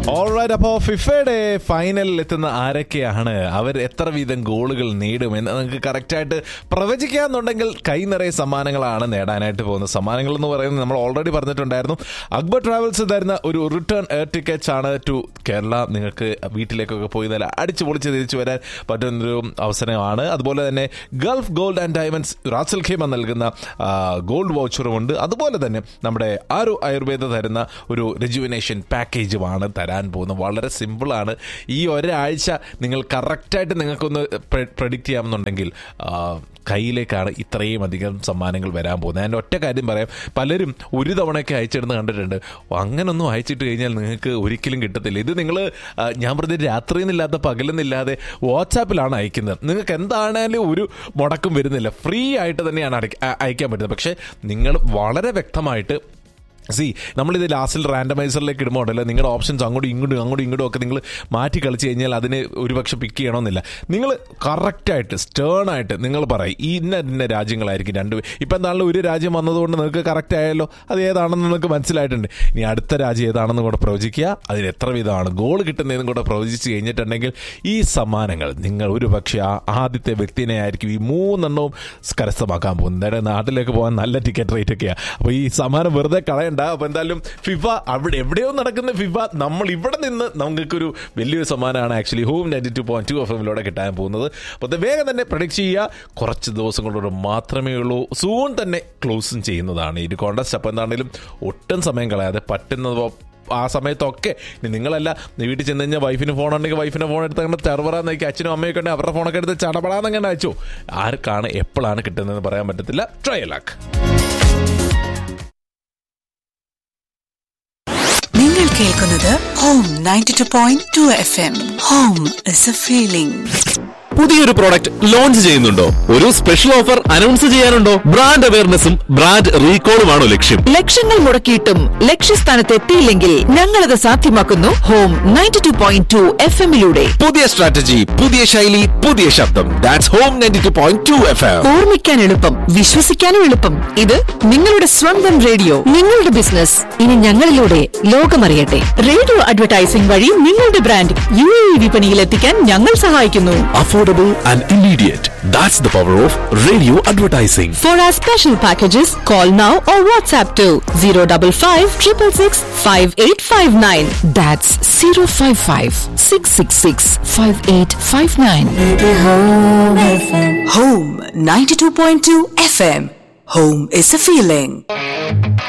Alright അപ്പോൾ ഫിഫയുടെ ഫൈനലിൽ എത്തുന്ന ആരൊക്കെയാണ് അവർ എത്ര വീതം ഗോളുകൾ നേടും എന്ന് നിങ്ങൾക്ക് കറക്റ്റായിട്ട് പ്രവചിക്കാന്നുണ്ടെങ്കിൽ കൈ നിറയെ സമ്മാനങ്ങളാണ് നേടാനായിട്ട് പോകുന്നത് സമ്മാനങ്ങൾ എന്ന് പറയുന്നത് നമ്മൾ ഓൾറെഡി പറഞ്ഞിട്ടുണ്ടായിരുന്നു അക്ബർ ട്രാവൽസ് തരുന്ന ഒരു റിട്ടേൺ എയർ ടിക്കറ്റ്സ് ആണ് ടു കേരള നിങ്ങൾക്ക് വീട്ടിലേക്കൊക്കെ പോയി നല്ല അടിച്ചു പൊളിച്ച് തിരിച്ചു വരാൻ പറ്റുന്നൊരു അവസരമാണ് അതുപോലെ തന്നെ Gulf gold and diamonds Ras al Khaimah നൽകുന്ന ആ, ഗോൾഡ് വൗച്ചറും ഉണ്ട് അതുപോലെ തന്നെ നമ്മുടെ ആരു ആയുർവേദ തരുന്ന ഒരു റെജുവിനേഷൻ പാക്കേജുമാണ് തരാൻ പോകുന്നത് വളരെ സിമ്പിളാണ് ഈ ഒരാഴ്ച നിങ്ങൾ കറക്റ്റായിട്ട് നിങ്ങൾക്കൊന്ന് പ്രഡിക്റ്റ് ചെയ്യാമെന്നുണ്ടെങ്കിൽ ആ, കയ്യിലേക്കാണ് ഇത്രയും അധികം സമ്മാനങ്ങൾ വരാൻ പോകുന്നത് ഞാൻ ഒറ്റ കാര്യം പറയാം പലരും ഒരു തവണയൊക്കെ അയച്ചിടുന്ന് കണ്ടിട്ടുണ്ട് അങ്ങനൊന്നും അയച്ചിട്ട് കഴിഞ്ഞാൽ നിങ്ങൾക്ക് ഒരിക്കലും കിട്ടത്തില്ല ഇത് നിങ്ങൾ ഞാൻ പറഞ്ഞ രാത്രിയെന്നില്ലാത്ത പകലെന്നില്ലാതെ വാട്സാപ്പിലാണ് അയക്കുന്നത് നിങ്ങൾക്ക് എന്താണേലും ഒരു മുടക്കം വരുന്നില്ല ഫ്രീ ആയിട്ട് തന്നെയാണ് അടയ്ക്ക- അ- അയക്കാൻ പറ്റുന്നത് പക്ഷേ നിങ്ങൾ വളരെ വ്യക്തമായിട്ട് സി നമ്മളിത് ലാസ്റ്റിൽ റാൻഡമൈസറിലേക്ക് ഇടുമ്പോൾ ഉണ്ടല്ലോ നിങ്ങളുടെ ഓപ്ഷൻസ് അങ്ങോട്ടും ഇങ്ങോട്ടും അങ്ങോട്ടും ഇങ്ങോട്ടും ഒക്കെ നിങ്ങൾ മാറ്റി കളിച്ച് കഴിഞ്ഞാൽ അതിന് ഒരുപക്ഷെ പിക്ക് ചെയ്യണമെന്നില്ല നിങ്ങൾ കറക്റ്റായിട്ട് സ്റ്റേൺ ആയിട്ട് നിങ്ങൾ പറയും ഈ ഇന്ന ഇന്ന രാജ്യങ്ങളായിരിക്കും രണ്ട് ഇപ്പം എന്താണെങ്കിലും ഒരു രാജ്യം വന്നതുകൊണ്ട് നിങ്ങൾക്ക് കറക്റ്റ് ആയല്ലോ അത് ഏതാണെന്ന് നിങ്ങൾക്ക് മനസ്സിലായിട്ടുണ്ട് ഇനി അടുത്ത രാജ്യം ഏതാണെന്ന് കൂടെ പ്രവചിക്കുക അതിന് എത്ര വിധമാണ് ഗോൾ കിട്ടുന്നതെന്നും കൂടെ പ്രവചിച്ച് കഴിഞ്ഞിട്ടുണ്ടെങ്കിൽ ഈ സമ്മാനങ്ങൾ നിങ്ങൾ ഒരു പക്ഷേ ആ ആദ്യത്തെ വ്യക്തിനെ ആയിരിക്കും ഈ മൂന്നെണ്ണവും കരസ്ഥമാക്കാൻ പോകുന്നത് എന്തായാലും നാട്ടിലേക്ക് പോകാൻ നല്ല ടിക്കറ്റ് റേറ്റ് ഒക്കെയാണ് അപ്പോൾ ഈ സമ്മാനം വെറുതെ കളയണ്ട അപ്പോൾ എന്തായാലും ഫിഫ അവിടെ എവിടെയോ നടക്കുന്ന ഫിഫ നമ്മൾ ഇവിടെ നിന്ന് നമുക്കൊരു വലിയൊരു സമ്മാനമാണ് actually home ninety two point two F എമ്മിലൂടെ കിട്ടാൻ പോകുന്നത് അപ്പോൾ അത് വേഗം തന്നെ പ്രൊഡിക്റ്റ് ചെയ്യുക കുറച്ച് ദിവസങ്ങളോട് മാത്രമേ ഉള്ളൂ സൂൺ തന്നെ ക്ലോസും ചെയ്യുന്നതാണ് ഈ ഒരു കോണ്ടസ്റ്റ് അപ്പോൾ എന്താണെങ്കിലും ഒട്ടും സമയം കളയാതെ പറ്റുന്നത് ആ സമയത്തൊക്കെ ഇനി നിങ്ങളല്ല നീ വീട്ടിൽ ചെന്ന് കഴിഞ്ഞാൽ വൈഫിന് ഫോൺ ഉണ്ടെങ്കിൽ വൈഫിന് ഫോൺ എടുത്ത് അങ്ങനെ തെറവറാന്ന് നോക്കി അച്ഛനും അമ്മയൊക്കെ ഉണ്ടെങ്കിൽ അവരുടെ ഫോണൊക്കെ എടുത്ത് ചടപടാന്നങ്ങനെ അയച്ചു ആർക്കാണ് എപ്പോഴാണ് കിട്ടുന്നതെന്ന് പറയാൻ പറ്റത്തില്ല ട്രൈ ലാക്ക് നിങ്ങൾ കേൾക്കുന്നത് home ninety two point two F M home is a feeling പുതിയൊരു പ്രോഡക്റ്റ് ലോഞ്ച് ചെയ്യുന്നുണ്ടോ ഒരു സ്പെഷ്യൽ ഓഫർ അനൗൺസ് ചെയ്യാനുണ്ടോ ബ്രാൻഡ് അവയർനെസ്സും ബ്രാൻഡ് റീകോളുമാണോ ലക്ഷ്യം ലക്ഷങ്ങൾ മുടക്കിയിട്ടും ലക്ഷ്യസ്ഥാനത്ത് എത്തിയില്ലെങ്കിൽ ഞങ്ങളത് സാധ്യമാക്കുന്നു home ninety two point two F എമ്മിലൂടെ പുതിയ സ്ട്രാറ്റജി പുതിയ ശൈലി പുതിയ ശബ്ദം that's home ninety two point two F M ഓർമ്മിക്കാൻ എളുപ്പം വിശ്വസിക്കാനും എളുപ്പം ഇത് നിങ്ങളുടെ സ്വന്തം റേഡിയോ നിങ്ങളുടെ ബിസിനസ് ഇനി ഞങ്ങളിലൂടെ ലോകമറിയട്ടെ റേഡിയോ അഡ്വർടൈസിംഗ് വഴി നിങ്ങളുടെ ബ്രാൻഡ് യു എ വിപണിയിൽ എത്തിക്കാൻ ഞങ്ങൾ സഹായിക്കുന്നു affordable and immediate that's the power of radio advertising For our special packages, call now or WhatsApp to 055 666 5859. That's 055 666 5859. Home ninety two point two F M home is a feeling